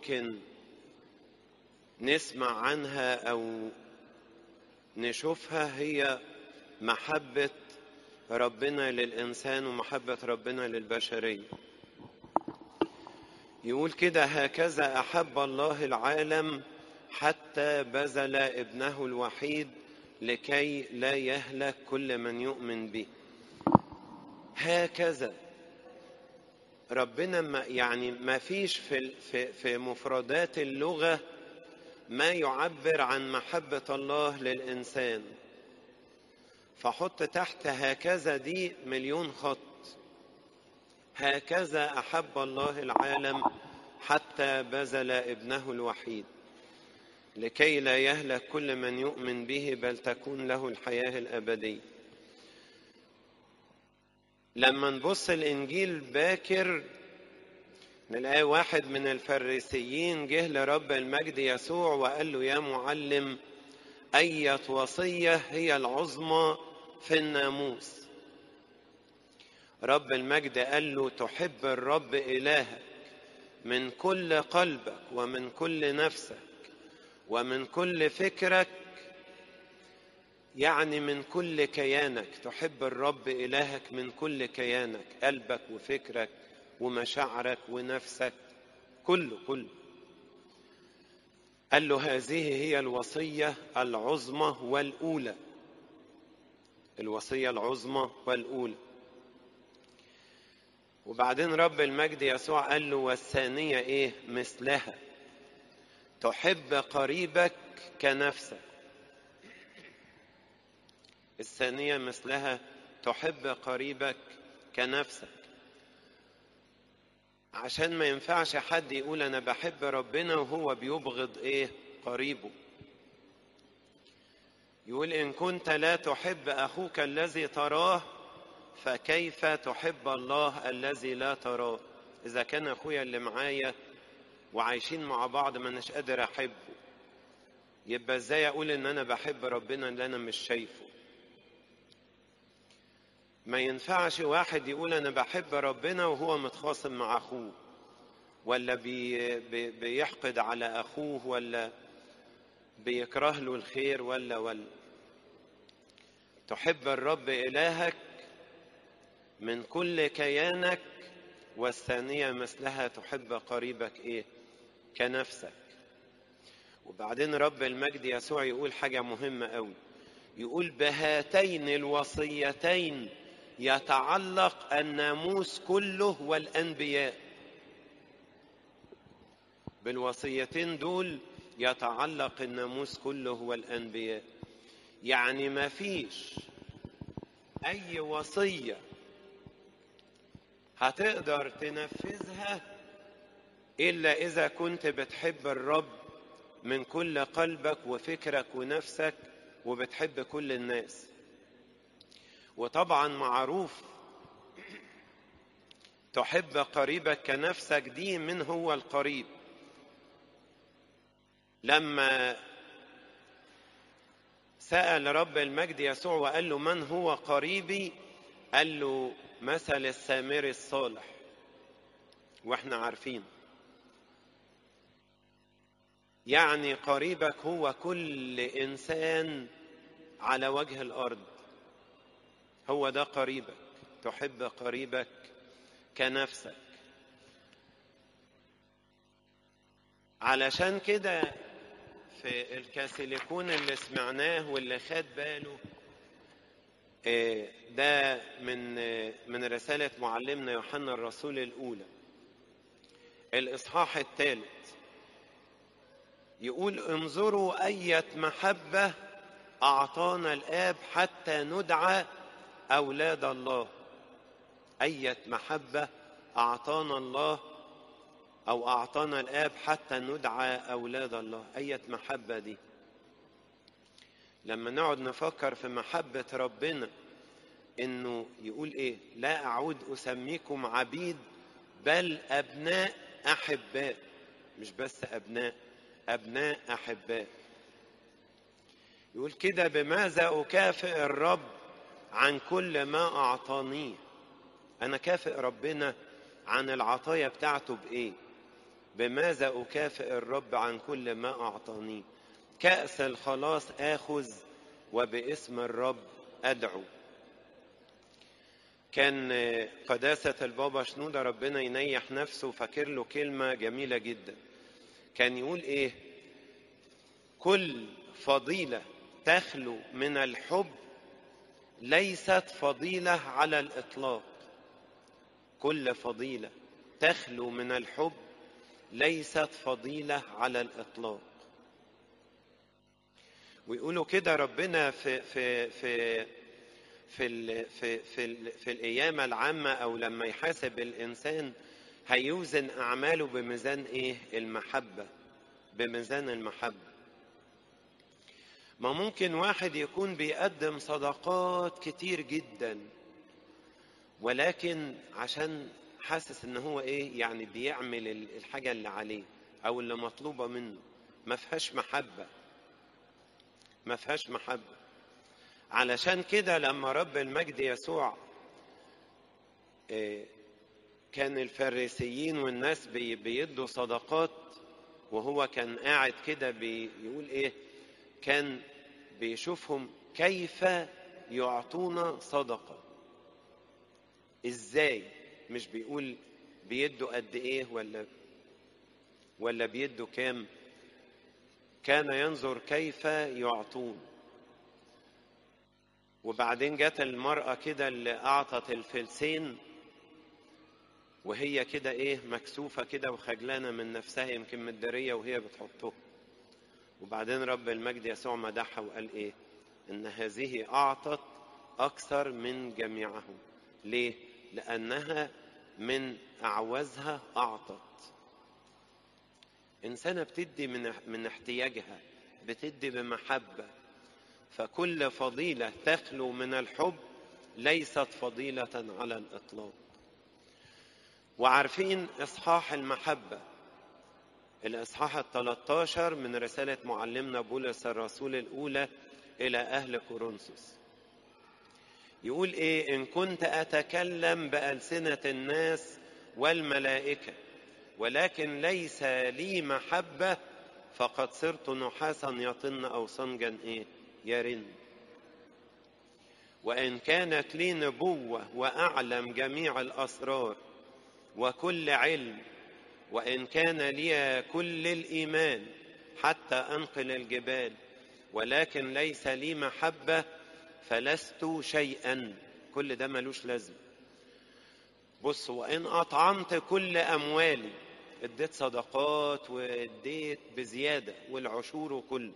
ممكن نسمع عنها او نشوفها هي محبه ربنا للانسان ومحبه ربنا للبشريه يقول كده هكذا احب الله العالم حتى بذل ابنه الوحيد لكي لا يهلك كل من يؤمن به هكذا ربنا ما يعني ما فيش في في في مفردات اللغه ما يعبر عن محبه الله للانسان فحط تحت هكذا دي مليون خط هكذا احب الله العالم حتى بذل ابنه الوحيد لكي لا يهلك كل من يؤمن به بل تكون له الحياه الابديه لما نبص الانجيل باكر نلاقي واحد من الفريسيين جه لرب المجد يسوع وقال له يا معلم اية وصية هي العظمى في الناموس رب المجد قال له تحب الرب إلهك من كل قلبك ومن كل نفسك ومن كل فكرك يعني من كل كيانك تحب الرب إلهك من كل كيانك قلبك وفكرك ومشاعرك ونفسك كله كله قال له هذه هي الوصية العظمى والأولى الوصية العظمى والأولى وبعدين رب المجد يسوع قال له والثانية إيه مثلها تحب قريبك كنفسك الثانية مثلها تحب قريبك كنفسك عشان ما ينفعش حد يقول انا بحب ربنا وهو بيبغض ايه قريبه يقول ان كنت لا تحب اخوك الذي تراه فكيف تحب الله الذي لا تراه اذا كان اخويا اللي معايا وعايشين مع بعض ما اناش قادر احبه يبقى ازاي اقول ان انا بحب ربنا اللي انا مش شايفه ما ينفعش واحد يقول انا بحب ربنا وهو متخاصم مع اخوه ولا بي بي بيحقد على اخوه ولا بيكره له الخير ولا ولا تحب الرب الهك من كل كيانك والثانية مثلها تحب قريبك ايه كنفسك وبعدين رب المجد يسوع يقول حاجة مهمة قوي يقول بهاتين الوصيتين يتعلق الناموس كله والانبياء بالوصيتين دول يتعلق الناموس كله والانبياء يعني ما فيش اي وصيه هتقدر تنفذها الا اذا كنت بتحب الرب من كل قلبك وفكرك ونفسك وبتحب كل الناس وطبعا معروف تحب قريبك كنفسك دي من هو القريب لما سأل رب المجد يسوع وقال له من هو قريبي قال له مثل السامري الصالح واحنا عارفين يعني قريبك هو كل انسان على وجه الارض هو ده قريبك تحب قريبك كنفسك علشان كده في الكاسيليكون اللي سمعناه واللي خد باله ده من من رسالة معلمنا يوحنا الرسول الأولى الإصحاح الثالث يقول انظروا أية محبة أعطانا الآب حتى ندعى أولاد الله أية محبة أعطانا الله أو أعطانا الآب حتى ندعى أولاد الله أية محبة دي لما نقعد نفكر في محبة ربنا إنه يقول إيه لا أعود أسميكم عبيد بل أبناء أحباء مش بس أبناء أبناء أحباء يقول كده بماذا أكافئ الرب عن كل ما أعطانيه أنا كافئ ربنا عن العطايا بتاعته بإيه بماذا أكافئ الرب عن كل ما أعطاني كأس الخلاص آخذ وباسم الرب أدعو كان قداسة البابا شنودة ربنا ينيح نفسه فاكر له كلمة جميلة جدا كان يقول إيه كل فضيلة تخلو من الحب ليست فضيلة على الإطلاق كل فضيلة تخلو من الحب ليست فضيلة على الإطلاق ويقولوا كده ربنا في في في في ال في في, ال في القيامة العامة أو لما يحاسب الإنسان هيوزن أعماله بميزان إيه؟ المحبة بميزان المحبة ما ممكن واحد يكون بيقدم صدقات كتير جدا ولكن عشان حاسس ان هو ايه يعني بيعمل الحاجة اللي عليه او اللي مطلوبة منه ما فيهاش محبة ما فيهاش محبة علشان كده لما رب المجد يسوع كان الفريسيين والناس بيدوا صدقات وهو كان قاعد كده بيقول ايه كان بيشوفهم كيف يعطون صدقة ازاي مش بيقول بيدوا قد ايه ولا ولا بيدوا كام كان ينظر كيف يعطون وبعدين جت المرأة كده اللي أعطت الفلسين وهي كده إيه مكسوفة كده وخجلانة من نفسها يمكن متدارية وهي بتحطه وبعدين رب المجد يسوع مدحها وقال إيه إن هذه أعطت أكثر من جميعهم ليه؟ لأنها من أعوزها أعطت إنسانة بتدي من من احتياجها بتدي بمحبة فكل فضيلة تخلو من الحب ليست فضيلة على الإطلاق وعارفين إصحاح المحبة الإصحاح الثلاثة من رسالة معلمنا بولس الرسول الأولى إلى أهل كورنثوس يقول إيه إن كنت أتكلم بألسنة الناس والملائكة ولكن ليس لي محبة فقد صرت نحاسا يطن أو صنجا إيه يرن وإن كانت لي نبوة وأعلم جميع الأسرار وكل علم وإن كان لي كل الإيمان حتى أنقل الجبال ولكن ليس لي محبة فلست شيئا كل ده ملوش لازمة بص وإن أطعمت كل أموالي اديت صدقات واديت بزيادة والعشور وكله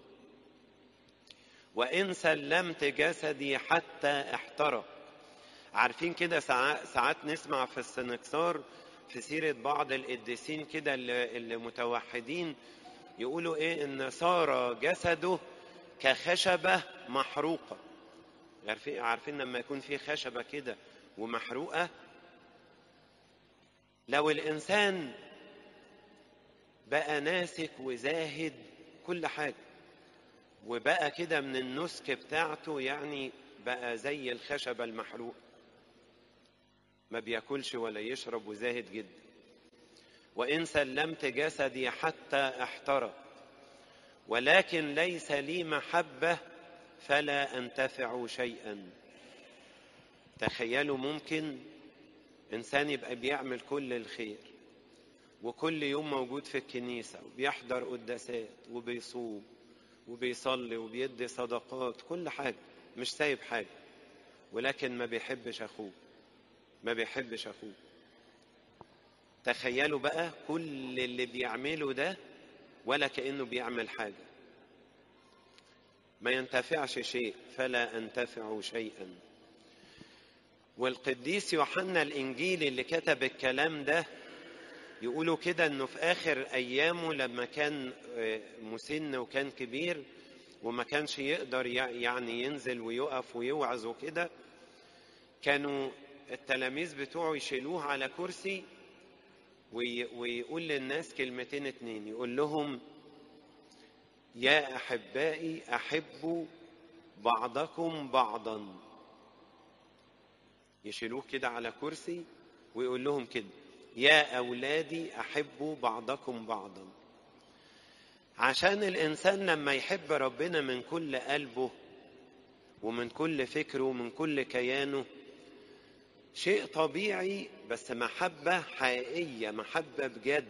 وإن سلمت جسدي حتى احترق عارفين كده ساعات نسمع في السنكسار في سيرة بعض القديسين كده اللي متوحدين يقولوا ايه ان صار جسده كخشبة محروقة عارفين عارفين لما يكون في خشبة كده ومحروقة لو الإنسان بقى ناسك وزاهد كل حاجة وبقى كده من النسك بتاعته يعني بقى زي الخشبة المحروقة ما بياكلش ولا يشرب وزاهد جدا وإن سلمت جسدي حتى احترق ولكن ليس لي محبة فلا أنتفع شيئا تخيلوا ممكن إنسان يبقى بيعمل كل الخير وكل يوم موجود في الكنيسة وبيحضر قداسات وبيصوم وبيصلي وبيدي صدقات كل حاجة مش سايب حاجة ولكن ما بيحبش أخوه ما بيحبش أخوه تخيلوا بقى كل اللي بيعمله ده ولا كأنه بيعمل حاجة ما ينتفعش شيء فلا أنتفع شيئا والقديس يوحنا الإنجيلي اللي كتب الكلام ده يقولوا كده انه في اخر ايامه لما كان مسن وكان كبير وما كانش يقدر يعني ينزل ويقف ويوعظ وكده كانوا التلاميذ بتوعه يشيلوه على كرسي ويقول للناس كلمتين اتنين يقول لهم يا احبائي احبوا بعضكم بعضا يشيلوه كده على كرسي ويقول لهم كده يا أولادي أحبوا بعضكم بعضا عشان الإنسان لما يحب ربنا من كل قلبه ومن كل فكره ومن كل كيانه شيء طبيعي بس محبة حقيقية محبة بجد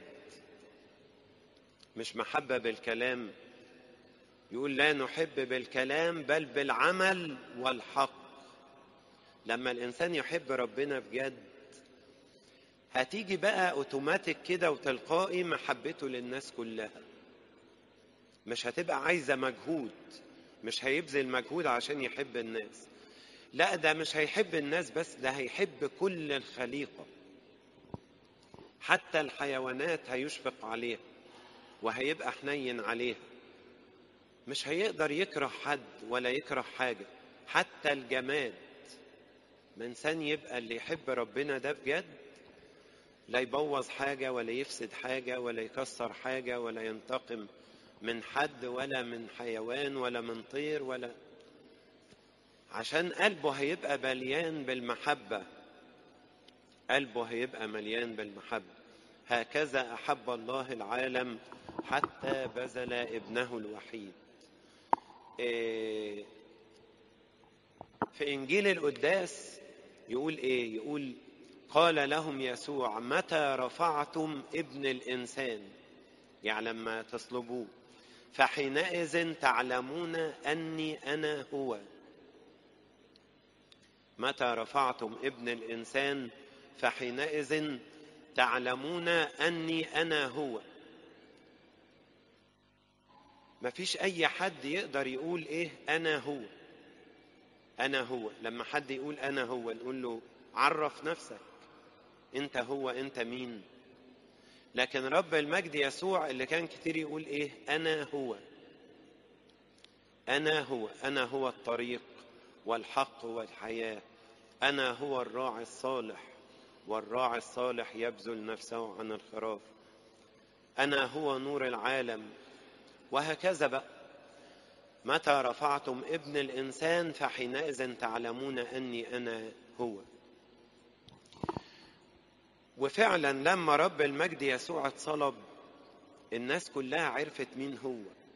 مش محبة بالكلام يقول لا نحب بالكلام بل بالعمل والحق لما الإنسان يحب ربنا بجد هتيجي بقى اوتوماتيك كده وتلقائي محبته للناس كلها مش هتبقى عايزة مجهود مش هيبذل مجهود عشان يحب الناس لا ده مش هيحب الناس بس ده هيحب كل الخليقة حتى الحيوانات هيشفق عليها وهيبقى حنين عليها مش هيقدر يكره حد ولا يكره حاجة حتى الجماد ما انسان يبقى اللي يحب ربنا ده بجد لا يبوظ حاجة ولا يفسد حاجة ولا يكسر حاجة ولا ينتقم من حد ولا من حيوان ولا من طير ولا عشان قلبه هيبقى مليان بالمحبة قلبه هيبقى مليان بالمحبة هكذا أحب الله العالم حتى بذل ابنه الوحيد إيه في إنجيل القداس يقول إيه يقول قال لهم يسوع متى رفعتم ابن الإنسان يعني لما تصلبوه فحينئذ تعلمون أني أنا هو متى رفعتم ابن الإنسان فحينئذ تعلمون أني أنا هو مفيش أي حد يقدر يقول إيه أنا هو أنا هو لما حد يقول أنا هو نقول له عرف نفسك أنت هو أنت مين لكن رب المجد يسوع اللي كان كتير يقول إيه أنا هو أنا هو أنا هو الطريق والحق والحياة أنا هو الراعي الصالح والراعي الصالح يبذل نفسه عن الخراف أنا هو نور العالم وهكذا بقى متى رفعتم ابن الإنسان فحينئذ تعلمون أني أنا هو وفعلا لما رب المجد يسوع اتصلب الناس كلها عرفت مين هو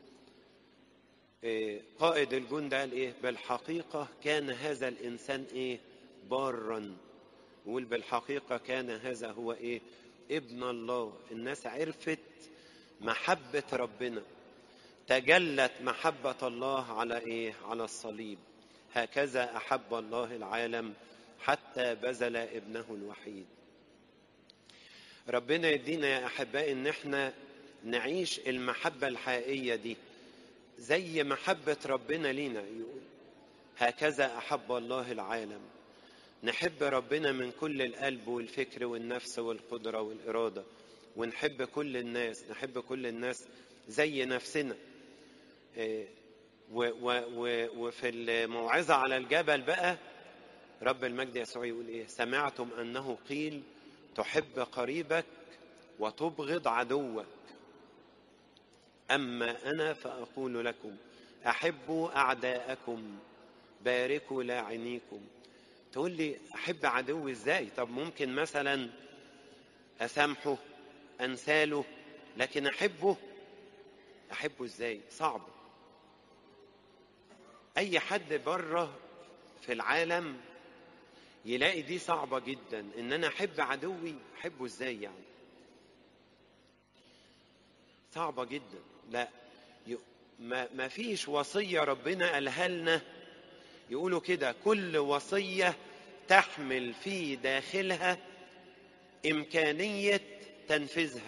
إيه قائد الجند قال ايه بالحقيقة كان هذا الإنسان ايه بارا يقول بالحقيقة كان هذا هو ايه ابن الله الناس عرفت محبة ربنا تجلت محبة الله على ايه على الصليب هكذا أحب الله العالم حتى بذل ابنه الوحيد ربنا يدينا يا أحبائي إن احنا نعيش المحبة الحقيقية دي زي محبة ربنا لينا يقول هكذا أحب الله العالم نحب ربنا من كل القلب والفكر والنفس والقدرة والإرادة ونحب كل الناس نحب كل الناس زي نفسنا وفي الموعظة على الجبل بقى رب المجد يسوع يقول إيه سمعتم أنه قيل تحب قريبك وتبغض عدوك أما أنا فأقول لكم أحبوا أعداءكم باركوا لاعنيكم تقول لي أحب عدوي إزاي طب ممكن مثلا أسامحه أنساله لكن أحبه أحبه إزاي صعب أي حد بره في العالم يلاقي دي صعبة جدا إن أنا أحب عدوي أحبه إزاي يعني صعبة جدا لا ما, ما فيش وصية ربنا قالها لنا يقولوا كده كل وصية تحمل في داخلها إمكانية تنفيذها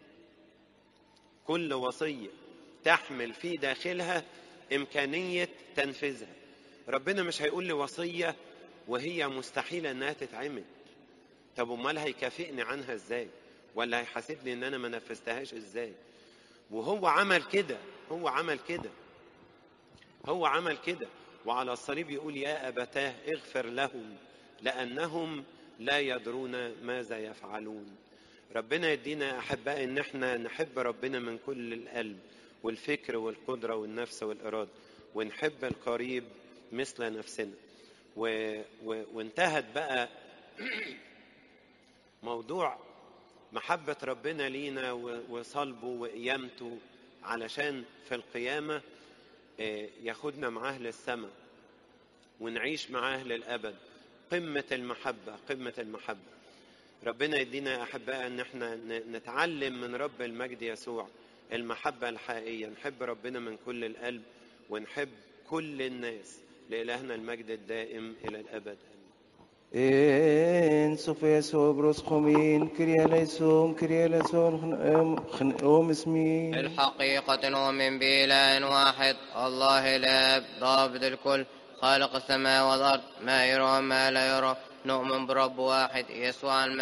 كل وصية تحمل في داخلها إمكانية تنفيذها ربنا مش هيقول لي وصية وهي مستحيلة إنها تتعمل طب أمال هيكافئني عنها إزاي ولا هيحاسبني إن أنا ما نفذتهاش إزاي وهو عمل كده هو عمل كده هو عمل كده وعلى الصليب يقول يا أبتاه اغفر لهم لأنهم لا يدرون ماذا يفعلون ربنا يدينا أحباء إن احنا نحب ربنا من كل القلب والفكر والقدرة والنفس والإرادة ونحب القريب مثل نفسنا و... و... وانتهت بقى موضوع محبة ربنا لينا و- وصلبه وقيامته علشان في القيامة آه، ياخدنا معاه للسماء ونعيش معاه للأبد قمة المحبة قمة المحبة ربنا يدينا يا أحباء أن احنا ن- نتعلم من رب المجد يسوع المحبة الحقيقية نحب ربنا من كل القلب ونحب كل الناس لإلهنا المجد الدائم إلى الأبد آمين En Sofes obros خومين كريا ليسوم كريا ليسوم خنقوم اسمي الحقيقة نؤمن بإله واحد الله الآب ضابط الكل خالق السماء والأرض ما يرى ما لا يرى نؤمن برب واحد يسوع المسيح